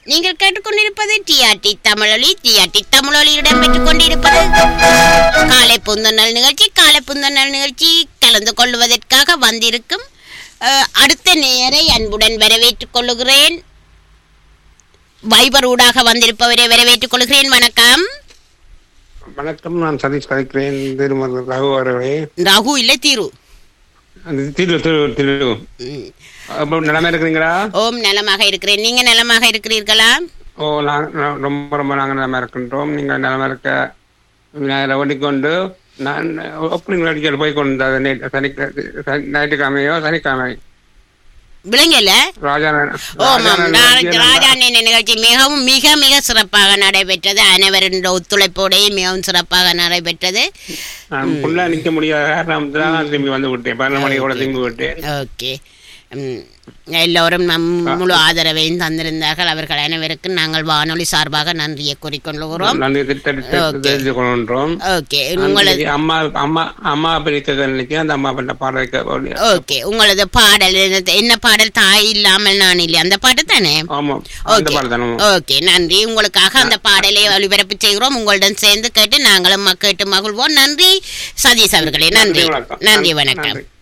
நீங்கள் கேட்டுக்கொண்டிருப்பது டிஆர்டி தமிழொலி டிஆர்டி தமிழொலி இடம்பெற்றுக் கொண்டிருப்பது காலை புந்தனல் நிகழ்ச்சி காலை புந்தனல் நிகழ்ச்சி கலந்து கொள்வதற்காக வந்திருக்கும் அஹ், அடுத்த நேரை அன்புடன் வரவேற்றுக் கொள்ளுகிறேன் வைபர் ஊடாக வந்திருப்பவரை வரவேற்றுக் கொள்கிறேன் வணக்கம் வணக்கம் நான் சதீஷ் கதைக்கிறேன் திருமதி ரகு அவர்களே ரகு இல்லை தீரு அந்த திரு திரு திரு ம். அப்புறம் நிலைமை இருக்கிறீங்களா ஓம் நலமாக இருக்கிறேன் நீங்க நலமாக இருக்கிறீர்களா ஓ நான் நான் ரொம்ப ரொம்ப நாங்கள் நிலமா இருக்கின்றோம் நீங்கள் நிலமா இருக்க விநாயகரை ஓடிக்கொண்டு நான் ஓப்பனிங் நடிகர் போய் கொண்டு வந்தேன் நேற்று சனி சனி- ஞாயிற்றுக்கிழமையோ சனிக்கிழமை விளங்கல ராஜா ஓமாம் நாளைக்கு ராஜா நேன நிகழ்ச்சி மிகவும் மிக மிக சிறப்பாக நடைபெற்றது அனைவரின் ஒத்துழைப்போடையும் மிகவும் சிறப்பாக நடைபெற்றது நான் ஃபுல்லா நிக்க முடியாத காரணம் தான் திரும்பி வந்து விட்டேன் பன்னெண்டு மணியோட திரும்பி விட்டேன் ஓகே ம், எல்லோரும் நம் முழு ஆதரவையும் தந்திருந்தார்கள் அவர்கள் அனைவருக்கும் நாங்கள் வானொலி சார்பாக நன்றியை கூறிக்கொள்கிறோம் நன்றி திட்டத்தை Okay. தெரிந்து கொள்கின்றோம் ஓகே உங்களது அம்மா அம்மா அம்மா பிரிக்க நினைச்சு அந்த அம்மா பண்ண பாடலுக்கு ஓகே உங்களது பாடல் என்ன- என்ன பாடல் தாய் இல்லாமல் நான் இல்லை அந்த பாட்டு தானே ஆமா அந்த ஓகே பாடல் தானே ஓகே நன்றி உங்களுக்காக அந்த பாடலை ஒளிபரப்பு செய்கிறோம் உங்களுடன் சேர்ந்து கேட்டு நாங்களும் ம- கேட்டு மகிழ்வோம் நன்றி சதீஷ் அவர்களே நன்றி நன்றி, வணக்கம். நன்றி நன்றி, வணக்கம் நன்றி.